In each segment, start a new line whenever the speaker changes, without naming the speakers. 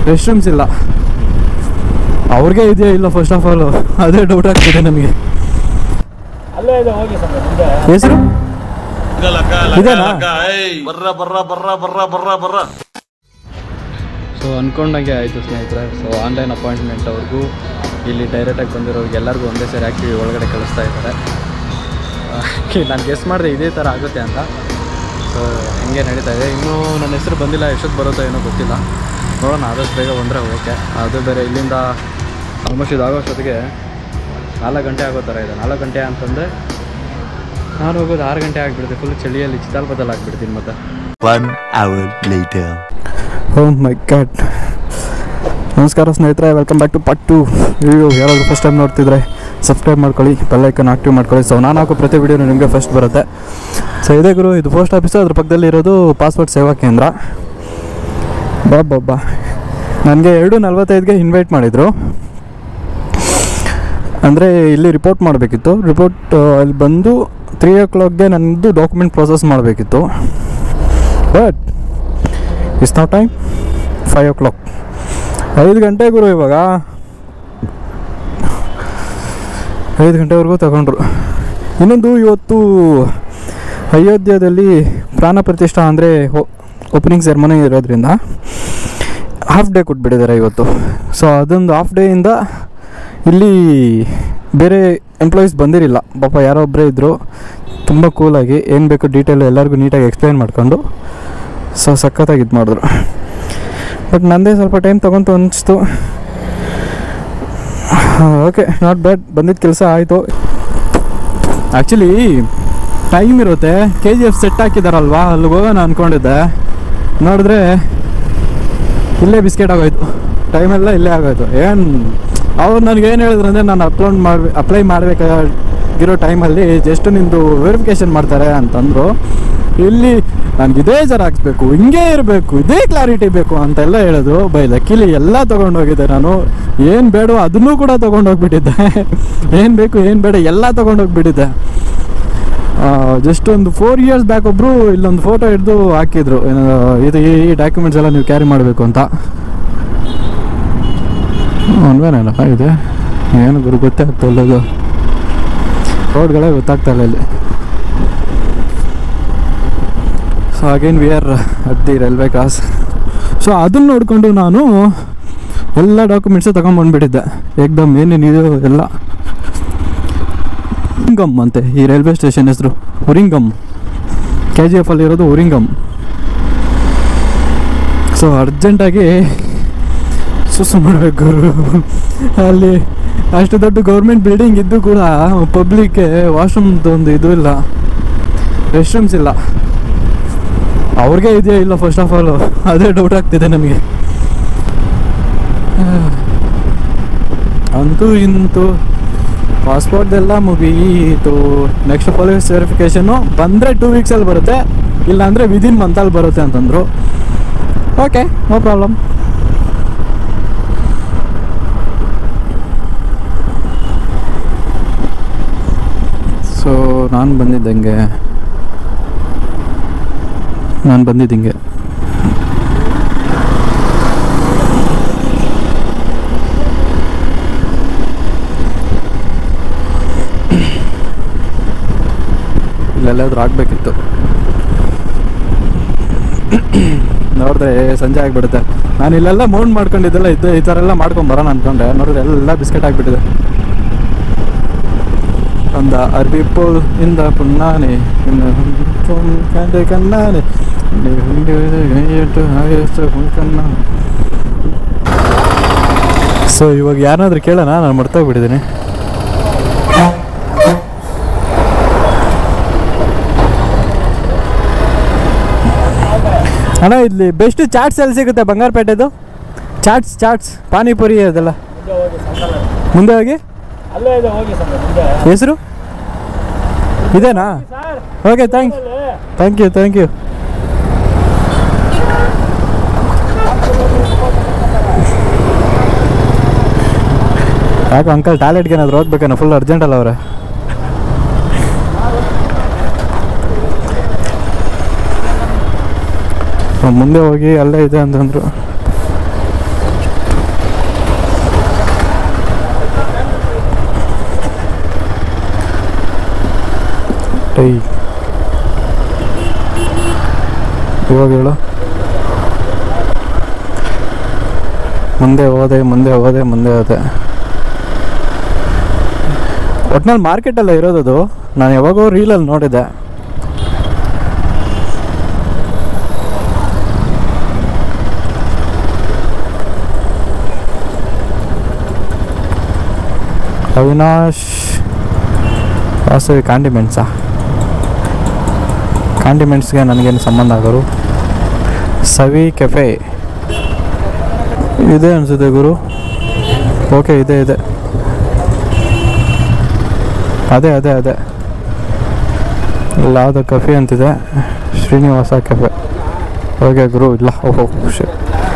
Rest rooms ಇಲ್ಲ ಅವ್ರಿಗೆ ಇದೆಯಾ ಇಲ್ಲ ಫಸ್ಟ್ ಆಫ್ ಆಲ್ ಅದೇ ಡೌಟ್ ಆಗ್ತಿದೆ ನಮಗೆ
ಅಲ್ಲೇ ಇದೆ ಹೋಗಿ ಸರ್ ಮುಂದೆ
ಹೆಸರು ಇದೇನಾ
ಬರ್ರ ಬರ್ರ ಬರ್ರ ಬರ್ರ ಬರ್ರ ಬರ್ರ
ಸೊ ಅಂದ್ಕೊಂಡಂಗೆ ಆಯಿತು ಸ್ನೇಹಿತರೆ ಸೊ ಆನ್ಲೈನ್ ಅಪಾಯಿಂಟ್ಮೆಂಟ್ ಅವ್ರಿಗೂ ಇಲ್ಲಿ ಡೈರೆಕ್ಟಾಗಿ ಬಂದಿರೋರಿಗೆ ಎಲ್ಲರಿಗೂ ಒಂದೇ ಸರಿ ಆ್ಯಕ್ಟಿವಿ ಒಳಗಡೆ ಕಳಿಸ್ತಾ ಇದ್ದಾರೆ ನಾನು ಗೆಸ್ ಮಾಡಿದೆ ಇದೇ ಥರ ಆಗುತ್ತೆ ಅಂತ ಸೊ ಹಂಗೆ ನಡೀತಾ ಇದೆ ಇನ್ನೂ ನನ್ನ ಹೆಸರು ಬಂದಿಲ್ಲ ಎಷ್ಟೊತ್ತು ಬರುತ್ತೋ ಏನೋ ಗೊತ್ತಿಲ್ಲ ನೋಡೋಣ ಆದಷ್ಟು ಬೇಗ ಬಂದರೆ ಓಕೆ ಅದು ಬೇರೆ ಇಲ್ಲಿಂದ ಆಲ್ಮೋಸ್ಟ್ ಇದಾಗೋ ಅಷ್ಟೊತ್ತಿಗೆ ನಾಲ್ಕು ಗಂಟೆ ಆಗೋ ಥರ ಇದೆ ನಾಲ್ಕು ಗಂಟೆ ಅಂತಂದರೆ ನಾನು ಹೋಗೋದು ಆರು ಗಂಟೆ ಆಗಿಬಿಡುತ್ತೆ ಫುಲ್ ಚಳಿಯಲ್ಲಿ ಚಿತ್ತಾಲ್ಪದಲ್ಲಿ ಆಗಿಬಿಡ್ತೀನಿ ಮತ್ತೆ
One hour later.
Oh my god ನಮಸ್ಕಾರ ಸ್ನೇಹಿತರೆ welcome back to part two video ಯಾರಾದರೂ ಫಸ್ಟ್ ಟೈಮ್ ನೋಡ್ತಿದ್ರೆ ಸಬ್ಸ್ಕ್ರೈಬ್ ಮಾಡ್ಕೊಳ್ಳಿ ಬೆಲ್ಲೈಕನ್ ಆಕ್ಟಿವ್ ಮಾಡ್ಕೊಳ್ಳಿ ಸೊ ನಾನು ಹಾಕೋ ಪ್ರತಿ ವಿಡಿಯೋನು ನಿಮಗೆ ಫಸ್ಟ್ ಬರುತ್ತೆ ಸೊ ಇದೇ ಗುರು ಇದು ಪೋಸ್ಟ್ ಆಫೀಸು ಅದ್ರ ಪಕ್ಕದಲ್ಲಿ ಇರೋದು ಪಾಸ್ಪೋರ್ಟ್ ಸೇವಾ ಕೇಂದ್ರ ಬಾಬ್ಬಾ ನನಗೆ ಎರಡು ನಲ್ವತ್ತೈದಿಗೆ ಇನ್ವೈಟ್ ಮಾಡಿದರು ಅಂದರೆ ಇಲ್ಲಿ ರಿಪೋರ್ಟ್ ಮಾಡಬೇಕಿತ್ತು ರಿಪೋರ್ಟ್ ಅಲ್ಲಿ ಬಂದು ತ್ರೀ ಓ ಕ್ಲಾಕ್ಗೆ ನನ್ನದು ಡಾಕ್ಯುಮೆಂಟ್ ಪ್ರೊಸೆಸ್ ಮಾಡಬೇಕಿತ್ತು but it's not time five o'clock ಐದು ಗಂಟೆ ಗುರು ಇವಾಗ ಐದು ಗಂಟೆವರೆಗೂ ತಗೊಂಡ್ರು ಇನ್ನೊಂದು ಇವತ್ತು ಅಯೋಧ್ಯದಲ್ಲಿ ಪ್ರಾಣ ಪ್ರತಿಷ್ಠಾ ಅಂದರೆ ಓಪನಿಂಗ್ ಸೆರೆಮನಿ ಇರೋದ್ರಿಂದ ಹಾಫ್ ಡೇ ಕೊಟ್ಬಿಟ್ಟಿದ್ದಾರೆ ಇವತ್ತು ಸೊ ಅದೊಂದು ಹಾಫ್ ಡೇಯಿಂದ ಇಲ್ಲಿ ಬೇರೆ ಎಂಪ್ಲಾಯೀಸ್ ಬಂದಿರಲಿಲ್ಲ ಪಾಪ ಯಾರೋ ಒಬ್ಬರೇ ಇದ್ದರು ತುಂಬ ಕೂಲಾಗಿ ಏನು ಬೇಕು ಡೀಟೇಲ್ ಎಲ್ಲರಿಗೂ ನೀಟಾಗಿ ಎಕ್ಸ್ಪ್ಲೈನ್ ಮಾಡ್ಕೊಂಡು ಸೊ ಸಖತ್ತಾಗಿ ಇದು ಮಾಡಿದ್ರು ಬಟ್ ನಂದೇ ಸ್ವಲ್ಪ ಟೈಮ್ ತೊಗೊಂತು ಅನಿಸ್ತು ಓಕೆ ನಾಟ್ ಬ್ಯಾಡ್ ಬಂದಿದ್ದ ಕೆಲಸ ಆಯಿತು ಆ್ಯಕ್ಚುಲಿ ಟೈಮ್ ಇರುತ್ತೆ ಕೆ ಜಿ ಎಫ್ ಸೆಟ್ ಹಾಕಿದಾರಲ್ವಾ ಅಲ್ಲಿಗೆ ಹೋಗೋಣ ಅಂದ್ಕೊಂಡಿದ್ದೆ ನೋಡಿದ್ರೆ ಇಲ್ಲೇ ಬಿಸ್ಕೆಟ್ ಆಗೋಯ್ತು ಟೈಮೆಲ್ಲ ಇಲ್ಲೇ ಆಗೋಯ್ತು ಏನು ಅವ್ರು ನನಗೆ ಏನು ಹೇಳಿದ್ರು ಅಂದರೆ ನಾನು ಅಪ್ಲೋಡ್ ಮಾಡಿ ಅಪ್ಲೈ ಮಾಡಬೇಕಾಗಿರೋ ಟೈಮಲ್ಲಿ ಜಸ್ಟ್ ನಿಂದು ವೆರಿಫಿಕೇಷನ್ ಮಾಡ್ತಾರೆ ಅಂತಂದರು ಇಲ್ಲಿ ನನಗೆ ಇದೇ ಜರ ಹಾಕ್ಸ್ಬೇಕು ಹಿಂಗೆ ಇರಬೇಕು ಇದೇ ಕ್ಲಾರಿಟಿ ಬೇಕು ಅಂತೆಲ್ಲ ಹೇಳಿದ್ರು ಬೈ ಲಕ್ಕಿಲಿ ಎಲ್ಲ ತೊಗೊಂಡೋಗಿದ್ದೆ ನಾನು ಏನು ಬೇಡ ಅದನ್ನೂ ಕೂಡ ತೊಗೊಂಡೋಗ್ಬಿಟ್ಟಿದ್ದೆ ಏನು ಬೇಕು ಏನು ಬೇಡ ಎಲ್ಲ ತೊಗೊಂಡೋಗ್ಬಿಟ್ಟಿದ್ದೆ ಜಸ್ಟ್ ಒಂದು ಫೋರ್ ಇಯರ್ಸ್ ಬ್ಯಾಕ್ ಒಬ್ಬರು ಇಲ್ಲೊಂದು ಫೋಟೋ ಹಿಡಿದು ಹಾಕಿದ್ರು ಏನು ಇದು ಈ ಡಾಕ್ಯುಮೆಂಟ್ಸ್ ಎಲ್ಲ ನೀವು ಕ್ಯಾರಿ ಮಾಡಬೇಕು ಅಂತ ಅನ್ವೇನಲ್ಲ ಇದೆ ಏನು ಗುರು ಗೊತ್ತೇ ಆಗ್ತಾ ಇಲ್ಲ ಇದು ರೋಡ್ಗಳೇ ಗೊತ್ತಾಗ್ತಾ ಇಲ್ಲ ಇಲ್ಲಿ so again we are at the railway cross so ಅದನ್ನು ನೋಡಿಕೊಂಡು ನಾನು ಎಲ್ಲ ಡಾಕ್ಯುಮೆಂಟ್ಸು ತೊಗೊಂಡ್ಬಂದ್ಬಿಟ್ಟಿದ್ದೆ ಏಕ್ದಮ್ ಏನೇನಿದೆ ಎಲ್ಲ ಉರಿಂಗಮ್ ಅಂತೆ ಈ ರೈಲ್ವೆ ಸ್ಟೇಷನ್ ಹೆಸರು ಉರಿಂಗಮ್ ಕೆ ಜಿ ಎಫ್ ಅಲ್ಲಿರೋದು ಉರಿಂಗಮ್ ಸೊ ಅರ್ಜೆಂಟಾಗಿ ಸುಸು ಮಾಡಬೇಕು ಅಲ್ಲಿ ಅಷ್ಟು ದೊಡ್ಡ ಗೌರ್ಮೆಂಟ್ ಬಿಲ್ಡಿಂಗ್ ಇದ್ದು ಕೂಡ ಪಬ್ಲಿಕ್ಗೆ ವಾಶ್ರೂಮ್ದು ಒಂದು ಇದು ಇಲ್ಲ ರೆಸ್ಟ್ ರೂಮ್ಸ್ ಇಲ್ಲ ಅವ್ರಿಗೆ ಇದೆಯಾ ಇಲ್ಲ ಫಸ್ಟ್ ಆಫ್ ಆಲ್ ಅದೇ ಡೌಟ್ ಆಗ್ತಿದೆ ನಮಗೆ ಅಂತೂ ಇಂತೂ ಪಾಸ್ಪೋರ್ಟ್ದೆಲ್ಲ ಮುಗೀತು ನೆಕ್ಸ್ಟ್ ಪೊಲೀಸ್ ವೆರಿಫಿಕೇಷನು ಬಂದರೆ ಟೂ ವೀಕ್ಸಲ್ಲಿ ಬರುತ್ತೆ ಇಲ್ಲಾಂದರೆ ವಿದಿನ್ ಮಂತಲ್ಲಿ ಬರುತ್ತೆ ಅಂತಂದರು ಓಕೆ ನೋ ಪ್ರಾಬ್ಲಮ್ ಸೊ ನಾನು ಬಂದಿದ್ದಂಗೆ ನಾನು ಬಂದಿದ್ದಂಗೆ ಇಲ್ಲೆಲ್ಲಾದ್ರೂ ಆಗಬೇಕಿತ್ತು ನೋಡಿದ್ರೆ ಸಂಜೆ ಆಗಿಬಿಡುತ್ತೆ ನಾನು ಇಲ್ಲೆಲ್ಲ ಮೌಂಟ್ ಮಾಡ್ಕೊಂಡಿದ್ದೆಲ್ಲ ಇದ್ದು ಈ ಥರ ಎಲ್ಲ ಮಾಡ್ಕೊಂಡು ಬರೋಣ ಅನ್ಕೊಂಡೆ ನೋಡಿದ್ರೆ ಎಲ್ಲ ಬಿಸ್ಕೆಟ್ ಆಗಿಬಿಟ್ಟಿದೆ ಒಂದು ಅರ್ಬಿ ಪೋಲ್ ಇಂದ ಪುಣ್ಣಾನೆ ಕಂಡೆ ಕಣ್ಣಾನೆ ಸೊ ಇವಾಗ ಯಾರನ್ನಾದ್ರೂ ಕೇಳೋಣ ನಾನು ಮರ್ತೋಗ್ಬಿಟ್ಟಿದ್ದೀನಿ ಅಣ್ಣ ಇಲ್ಲಿ ಬೆಸ್ಟ್ ಚಾಟ್ಸ್ ಎಲ್ಲಿ ಸಿಗುತ್ತೆ ಬಂಗಾರಪೇಟೆದು ಚಾಟ್ಸ್ ಚಾಟ್ಸ್ ಪಾನಿಪುರಿ ಅದೆಲ್ಲ
ಮುಂದೆ ಹೋಗಿ ಸಂಕಲ
ಮುಂದೆ ಹೋಗಿ
ಅಲ್ಲೇ ಇದೆ ಹೋಗಿ ಸರ್ ಮುಂದೆ
ಹೆಸರು ಇದೇನಾ
sir
okay thank thank you thank you ಯಾಕೆ ಅಂಕಲ್ ಟಾಯ್ಲೆಟ್ಗೆ ಏನಾದ್ರು ಹೋಗ್ಬೇಕೇನೋ ಫುಲ್ ಅರ್ಜೆಂಟ್ ಅಲ್ಲ ಅವ್ರೆ ಮುಂದೆ ಹೋಗಿ ಅಲ್ಲೇ ಇದೆ ಅಂತಂದ್ರು ಟೈ ಇವಾಗ ಹೇಳು ಮುಂದೆ ಹೋದೆ ಮುಂದೆ ಹೋದೆ ಮುಂದೆ ಹೋದೆ ಒಟ್ನಲ್ಲಿ ಮಾರ್ಕೆಟಲ್ಲ ಇರೋದದು ನಾನು ಯಾವಾಗೋ ರೀಲಲ್ಲಿ ನೋಡಿದ್ದೆ ಅವಿನಾಶ್ ವಾಸವಿ ಕಾಂಡಿಮೆಂಟ್ಸಾ ಕಾಂಡಿಮೆಂಟ್ಸ್ಗೆ ನನಗೇನು ಸಂಬಂಧ ಆಗೋರು ಸವಿ ಕೆಫೆ ಇದೆ ಅನಿಸುತ್ತೆ ಗುರು ಓಕೆ ಇದೆ ಇದೆ ಅದೇ ಅದೇ ಅದೇ ಲಾದ ಕಫೆ ಅಂತಿದೆ ಶ್ರೀನಿವಾಸ ಕೆಫೆ ಓಕೆ ಗುರು ಇಲ್ಲ ಓಹೋ ಶಿ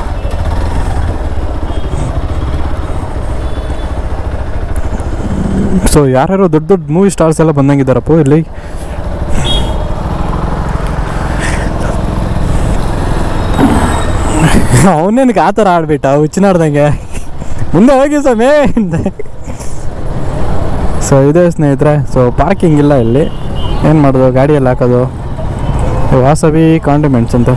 ಸೊ ಯಾರ್ಯಾರು ದೊಡ್ಡ ದೊಡ್ಡ ಮೂವಿ ಸ್ಟಾರ್ಸ್ ಎಲ್ಲ ಬಂದಂಗಿದ್ದಾರಪ್ಪ ಇಲ್ಲಿ ಅವನೇನಕ್ಕೆ ಆ ಥರ ಆಡ್ಬಿಟ್ಟ ಹುಚ್ಚಿನಾಡ್ದಂಗೆ ಮುಂದೆ ಹೋಗಿ ಸಮೇ ಸೊ ಇದೆ ಸ್ನೇಹಿತರೆ ಸೊ ಪಾರ್ಕಿಂಗ್ ಇಲ್ಲ ಇಲ್ಲಿ ಏನು ಮಾಡೋದು ಗಾಡಿಯಲ್ಲಿ ಹಾಕೋದು ವಾಸವಿ ಕಾಂಡಿಮೆಂಟ್ಸ್ ಅಂತ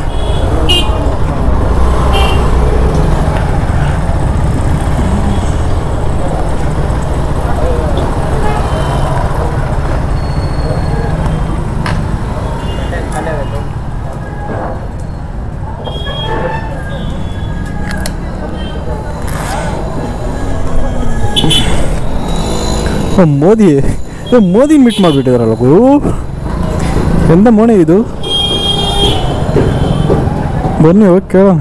ಓ, ಮೋದಿ ಏ, ಮೋದಿ ಮೀಟ್ ಮಾಡಿಬಿಟ್ಟಿದಾರಲ್ಲ ಗುರು ಎಂತ ಮೋಣೆ ಇದು ಬನ್ನಿ ಹೋಗಿ ಕೇಳೋಣ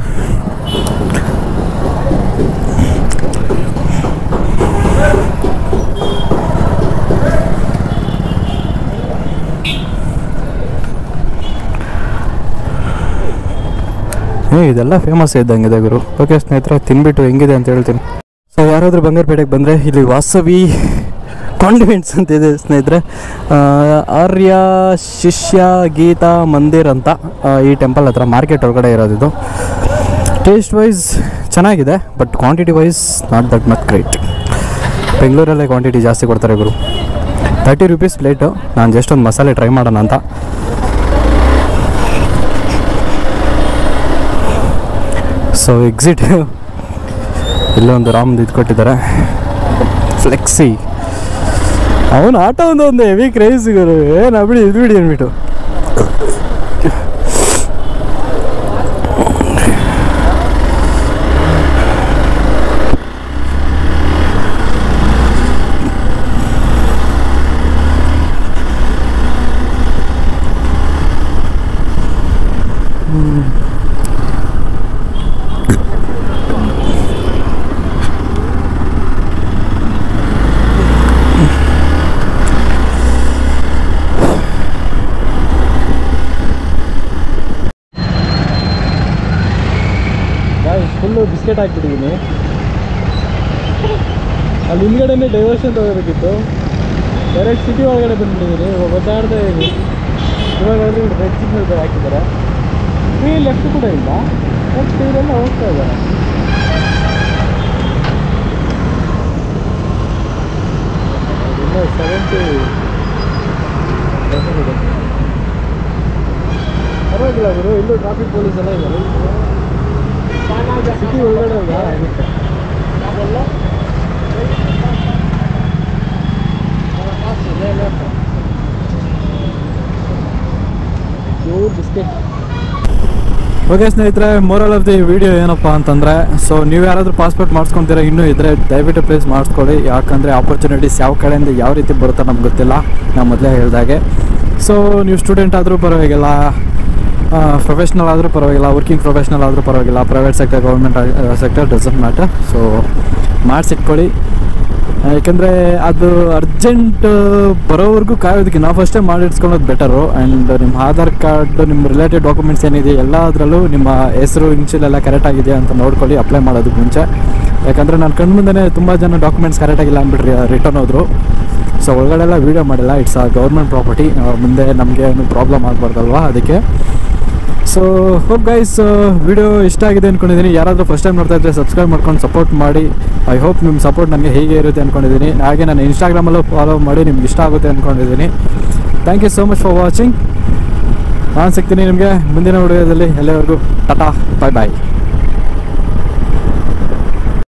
ಏ ಇದೆಲ್ಲ ಫೇಮಸ್ ಇದ್ದಂಗಿದೆ ಗುರು ಓಕೆ ಸ್ನೇಹಿತರೆ ತಿನ್ಬಿಟ್ಟು ಹೆಂಗಿದೆ ಅಂತ ಹೇಳ್ತೀನಿ ಸೊ ಯಾರಾದರೂ ಬಂಗಾರಪೇಟೆಗೆ ಬಂದರೆ ಇಲ್ಲಿ ವಾಸವಿ ಕಾಂಡಿಮೆಂಟ್ಸ್ ಅಂತ ಇದೆ ಸ್ನೇಹಿತರೆ ಆ, ಆರ್ಯ ಶಿಷ್ಯ ಗೀತಾ ಮಂದಿರ್ ಅಂತ ಆ, ಈ ಟೆಂಪಲ್ ಹತ್ರ ಮಾರ್ಕೆಟ್ ಒಳಗಡೆ ಇರೋದಿದು ಟೇಸ್ಟ್ ವೈಸ್ ಚೆನ್ನಾಗಿದೆ but quantity wise not that much great ಬೆಂಗಳೂರಲ್ಲೇ ಕ್ವಾಂಟಿಟಿ ಜಾಸ್ತಿ ಕೊಡ್ತಾರೆ ಗುರು ತರ್ಟಿ ರುಪೀಸ್ ಪ್ಲೇಟು ನಾನು ಜಸ್ಟ್ ಒಂದು ಮಸಾಲೆ ಟ್ರೈ ಮಾಡೋಣ ಅಂತ ಸೊ ಎಕ್ಸಿಟ್ ಇಲ್ಲೊಂದು ರಾಮ್ದು ಇದು ಕೊಟ್ಟಿದ್ದಾರೆ ಫ್ಲೆಕ್ಸಿ ಅವನು ಆಟೋ ಒಂದು ಒಂದು ಹೆವಿ ಕ್ರೇಜ್ ಗುರು ಏನು ಬಿಡಿ ಇದು ಬಿಡಿ ಅಂದ್ಬಿಟ್ಟು ಫುಲ್ಲು ಬಿಸ್ಕೆಟ್ ಹಾಕ್ಬಿಟ್ಟಿದ್ದೀನಿ ಅಲ್ಲಿ ಹಿಂದ್ಗಡೆನೇ ಡೈವರ್ಷನ್ ತಗೋಬೇಕಿತ್ತು ಡೈರೆಕ್ಟ್ ಸಿಟಿ ಒಳಗಡೆ ಬಂದ್ಬಿಟ್ಟಿದ್ದೀನಿ ಇವಾಗ ಗೊತ್ತಾಡ್ದೆ ಇವಾಗ ಅಲ್ಲಿ ರೆಡ್ ಸಿಗ್ನಲ್ ಹಾಕಿದ್ದಾರೆ ಫ್ರೀ ಲೆಫ್ಟ್ ಕೂಡ ಇಲ್ಲ ಬಟ್ ಇವರೆಲ್ಲ ಹೋಗ್ತಾ ಇದ್ದಾರೆ ಇನ್ನೂ ಸೆವೆಂಟಿ ಪರವಾಗಿಲ್ಲ ಗುರು ಇಲ್ಲೂ ಟ್ರಾಫಿಕ್ ಪೊಲೀಸ್ ಎಲ್ಲ ಇದ್ದಾರೆ ಸಿಟಿ ಒಳಗಡೆ ಅಲ್ವಾ ಅದಕ್ಕೆ ಪ್ಯೂರ್ ಬಿಸ್ಕೆಟ್ ಓಕೆ ಸ್ನೇಹಿತರೆ ಮೋರಲ್ ಆಫ್ ದಿ ವಿಡಿಯೋ ಏನಪ್ಪ ಅಂತಂದರೆ ಸೊ ನೀವು ಯಾರಾದರೂ ಪಾಸ್ಪೋರ್ಟ್ ಮಾಡಿಸ್ಕೊತೀರ ಇನ್ನೂ ಇದ್ದರೆ ದಯವಿಟ್ಟು ಪ್ಲೇಸ್ ಮಾಡಿಸ್ಕೊಳ್ಳಿ ಯಾಕಂದರೆ ಆಪರ್ಚುನಿಟೀಸ್ ಯಾವ ಕಡೆಯಿಂದ ಯಾವ ರೀತಿ ಬರುತ್ತೋ ನಮ್ಗೆ ಗೊತ್ತಿಲ್ಲ ನಾನು ಮೊದಲೇ ಹೇಳಿದಾಗೆ ಸೊ ನೀವು ಸ್ಟೂಡೆಂಟ್ ಆದರೂ ಪರವಾಗಿಲ್ಲ ಪ್ರೊಫೆಷ್ನಲ್ ಆದರೂ ಪರವಾಗಿಲ್ಲ ವರ್ಕಿಂಗ್ ಪ್ರೊಫೆಷ್ನಲ್ ಆದರೂ ಪರವಾಗಿಲ್ಲ private sector government sector doesn't matter so ಮಾಡಿಸಿಟ್ಕೊಳ್ಳಿ ಯಾಕೆಂದರೆ ಅದು ಅರ್ಜೆಂಟ್ ಬರೋವರೆಗೂ ಕಾಯೋದಕ್ಕೆ ನಾವು ಫಸ್ಟೇ ಮಾಡಿಡ್ಸ್ಕೊಳ್ಳೋದು ಬೆಟರು ಆ್ಯಂಡ್ ನಿಮ್ಮ ಆಧಾರ್ ಕಾರ್ಡ್ ನಿಮ್ಮ ರಿಲೇಟೆಡ್ ಡಾಕ್ಯುಮೆಂಟ್ಸ್ ಏನಿದೆ ಎಲ್ಲದರಲ್ಲೂ ನಿಮ್ಮ ಹೆಸರು ಇನ್ಶಿಯಲ್ ಎಲ್ಲ ಕರೆಕ್ಟ್ ಆಗಿದೆಯಾ ಅಂತ ನೋಡ್ಕೊಳ್ಳಿ ಅಪ್ಲೈ ಮಾಡೋದಕ್ಕೆ ಮುಂಚೆ ಯಾಕಂದರೆ ನಾನು ಕಣ್ಣು ಮುಂದೆ ತುಂಬ ಜನ ಡಾಕ್ಯುಮೆಂಟ್ಸ್ ಕರೆಕ್ಟಾಗಿಲ್ಲ ಅಂದ್ಬಿಟ್ರಿ ರಿಟರ್ನ್ ಹೋದರು ಸೊ ಒಳಗಡೆ ಎಲ್ಲ ವೀಡಿಯೋ ಮಾಡಿಲ್ಲ ಇಟ್ಸ್ ಆ ಗೌರ್ಮೆಂಟ್ ಪ್ರಾಪರ್ಟಿ ಮುಂದೆ ನಮಗೆ ಏನು ಪ್ರಾಬ್ಲಮ್ ಆಗಬಾರ್ದಲ್ವಾ ಅದಕ್ಕೆ ಸೊ ಹೋಪ್ ಗೈಸ್ ವಿಡಿಯೋ ಇಷ್ಟ ಆಗಿದೆ ಅಂದ್ಕೊಂಡಿದ್ದೀನಿ ಯಾರಾದರೂ ಫಸ್ಟ್ ಟೈಮ್ ನೋಡ್ತಾ ಇದ್ದರೆ ಸಬ್ಸ್ಕ್ರೈಬ್ ಮಾಡ್ಕೊಂಡು ಸಪೋರ್ಟ್ ಮಾಡಿ ಐ ಹೋಪ್ ನಿಮ್ಮ ಸಪೋರ್ಟ್ ನನಗೆ ಹೇಗೆ ಇರುತ್ತೆ ಅಂದ್ಕೊಂಡಿದ್ದೀನಿ ಹಾಗೆ ನಾನು ಇನ್ಸ್ಟಾಗ್ರಾಮಲ್ಲೂ ಫಾಲೋ ಮಾಡಿ ನಿಮ್ಗೆ ಇಷ್ಟ ಆಗುತ್ತೆ ಅಂದ್ಕೊಂಡಿದ್ದೀನಿ thank you so much for watching ನಾನು ಸಿಗ್ತೀನಿ ನಿಮಗೆ ಮುಂದಿನ ವಿಡಿಯೋದಲ್ಲಿ ಎಲ್ಲರಿಗೂ ಟಾಟಾ ಬಾಯ್ ಬಾಯ್